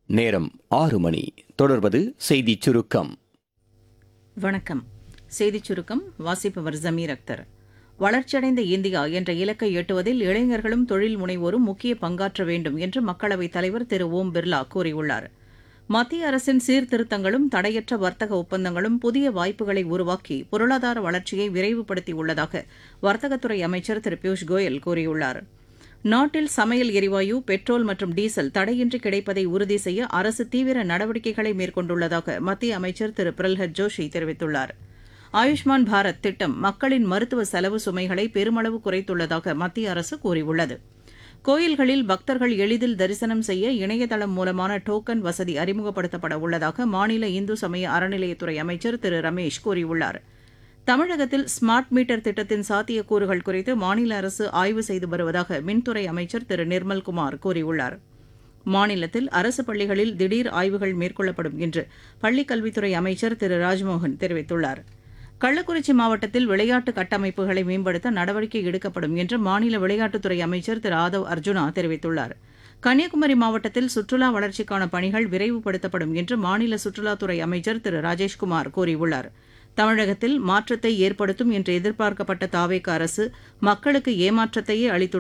நேரம் ஆறு மணி தொடர்வது செய்திச் சுருக்கம் வணக்கம் செய்திச் சுருக்கம் வாசிப்பவர் ஜமீர் அக்தர் வளர்ச்சியடைந்த இந்தியா என்ற இலக்கை எட்டுவதில் இளைஞர்களும் தொழில் முனைவோரும் முக்கிய பங்காற்ற வேண்டும் என்று மக்களவைத் தலைவர் திரு ஓம் பிர்லா கூறியுள்ளார் மத்திய அரசின் சீர்திருத்தங்களும் தடையற்ற வர்த்தக ஒப்பந்தங்களும் புதிய வாய்ப்புகளை உருவாக்கி பொருளாதார வளர்ச்சியை விரைவுபடுத்தியுள்ளதாக வர்த்தகத்துறை அமைச்சர் திரு பியூஷ் கோயல் கூறியுள்ளார் நாட்டில் சமையல் எரிவாயு பெட்ரோல் மற்றும் டீசல் தடையின்றி கிடைப்பதை உறுதி செய்ய அரசு தீவிர நடவடிக்கைகளை மேற்கொண்டுள்ளதாக மத்திய அமைச்சர் திரு பிரல்ஹத் ஜோஷி தெரிவித்துள்ளார் ஆயுஷ்மான் பாரத் திட்டம் மக்களின் மருத்துவ செலவு சுமைகளை பெருமளவு குறைத்துள்ளதாக மத்திய அரசு கூறியுள்ளது கோயில்களில் பக்தர்கள் எளிதில் தரிசனம் செய்ய இணையதளம் மூலமான டோக்கன் வசதி அறிமுகப்படுத்தப்பட உள்ளதாக மாநில இந்து சமய அறநிலையத்துறை அமைச்சர் திரு ரமேஷ் கூறியுள்ளார் தமிழகத்தில் ஸ்மார்ட் மீட்டர் திட்டத்தின் சாத்தியக்கூறுகள் குறித்து மாநில அரசு ஆய்வு செய்து வருவதாக மின்துறை அமைச்சர் திரு நிர்மல்குமார் கூறியுள்ளார் மாநிலத்தில் அரசு பள்ளிகளில் திடீர் ஆய்வுகள் மேற்கொள்ளப்படும் என்று பள்ளிக் கல்வித்துறை அமைச்சர் திரு ராஜ்மோகன் தெரிவித்துள்ளார் கள்ளக்குறிச்சி மாவட்டத்தில் விளையாட்டு கட்டமைப்புகளை மேம்படுத்த நடவடிக்கை எடுக்கப்படும் என்று மாநில விளையாட்டுத்துறை அமைச்சர் திரு ஆதவ் அர்ஜுனா தெரிவித்துள்ளார் கன்னியாகுமரி மாவட்டத்தில் சுற்றுலா வளர்ச்சிக்கான பணிகள் விரைவுபடுத்தப்படும் என்று மாநில சுற்றுலாத்துறை அமைச்சர் திரு ராஜேஷ்குமார் கூறியுள்ளார் தமிழகத்தில் மாற்றத்தை ஏற்படுத்தும் என்று எதிர்பார்க்கப்பட்ட தாவேக அரசு மக்களுக்கு ஏமாற்றத்தையே அளித்துள்ளது